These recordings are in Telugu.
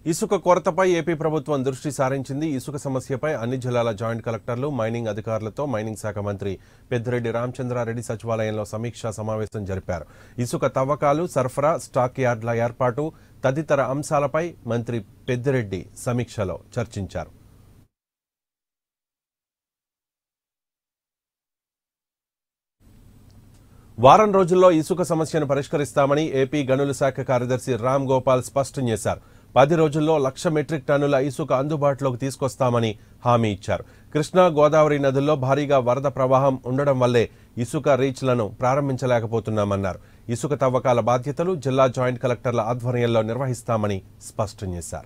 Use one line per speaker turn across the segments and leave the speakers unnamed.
ఇసుక కొరతపై ఏపీ ప్రభుత్వం దృష్టి సారించింది ఇసుక సమస్యపై అన్ని జిల్లాల జాయింట్ కలెక్టర్లు మైనింగ్ అధికారులతో మైనింగ్ శాఖ మంత్రి పెద్దిరెడ్డి రామచంద్రారెడ్డి సచివాలయంలో సమీక్షా సమావేశం జరిపారు ఇసుక తవ్వకాలు సరఫరా స్టాక్ యార్డ్ల ఏర్పాటు తదితర అంశాలపై మంత్రి పెద్దిరెడ్డి సమీక్షలో చర్చించారు వారం రోజుల్లో ఇసుక సమస్యను పరిష్కరిస్తామని ఏపీ గనుల శాఖ కార్యదర్శి రామ్ గోపాల్ స్పష్టం చేశారు పది రోజుల్లో లక్ష మెట్రిక్ టన్నుల ఇసుక అందుబాటులోకి తీసుకొస్తామని హామీ ఇచ్చారు కృష్ణా గోదావరి నదుల్లో భారీగా వరద ప్రవాహం ఉండడం వల్లే ఇసుక రీచ్లను ప్రారంభించలేకపోతున్నామన్నారు ఇసుక తవ్వకాల బాధ్యతలు జిల్లా జాయింట్ కలెక్టర్ల ఆధ్వర్యంలో నిర్వహిస్తామని స్పష్టం చేశారు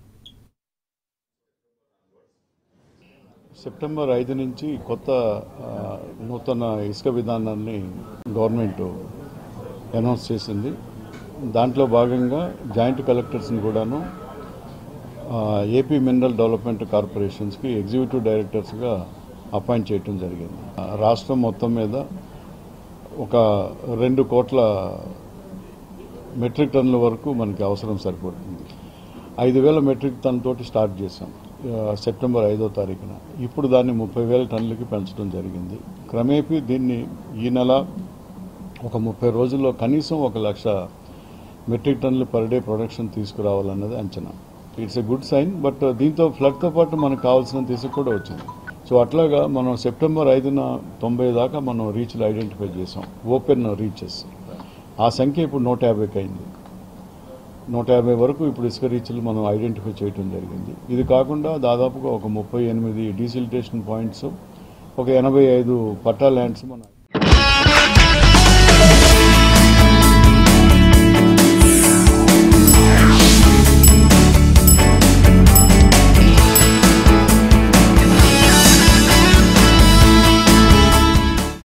సెప్టెంబర్ ఐదు నుంచి కొత్త ఆ, నూతన ఇసుక విధానాన్ని గవర్నమెంట్ అనౌన్స్ చేసింది దాంట్లో భాగంగా జాయింట్ కలెక్టర్స్ని కూడాను ఆ, ఏపీ మినరల్ డెవలప్మెంట్ కార్పొరేషన్స్కి ఎగ్జిక్యూటివ్ డైరెక్టర్స్గా అపాయింట్ చేయటం జరిగింది ఆ, రాష్ట్రం మొత్తం మీద ఒక రెండు కోట్ల మెట్రిక్ టన్నుల వరకు మనకి అవసరం సరిపోతుంది ఐదు వేల మెట్రిక్ టన్ తోటి స్టార్ట్ చేసాం ఆ, సెప్టెంబర్ ఐదో తారీఖున ఇప్పుడు దాన్ని ముప్పై వేల టన్నులకి పెంచడం జరిగింది క్రమేపీ దీన్ని ఈ నెల ఒక ముప్పై రోజుల్లో కనీసం ఒక లక్ష మెట్రిక్ టన్నులు పర్ డే ప్రొడక్షన్ తీసుకురావాలన్నది అంచనా it's a good sign but దీంతో ఫ్లడ్తో పాటు మనకు కావాల్సిన ఇసుక కూడా వచ్చింది సో అట్లాగా మనం సెప్టెంబర్ ఐదున తొంభై దాకా మనం రీచ్లు ఐడెంటిఫై చేసాం ఓపెన్ రీచెస్ ఆ సంఖ్య ఇప్పుడు నూట యాభైకి అయింది నూట యాభై వరకు ఇప్పుడు ఇసుక రీచ్లు మనం ఐడెంటిఫై చేయడం జరిగింది ఇది కాకుండా దాదాపుగా ఒక ముప్పై ఎనిమిది డీసిల్టేషన్ పాయింట్స్ ఒక ఎనభై ఐదు పట్టా ల్యాండ్స్ మనం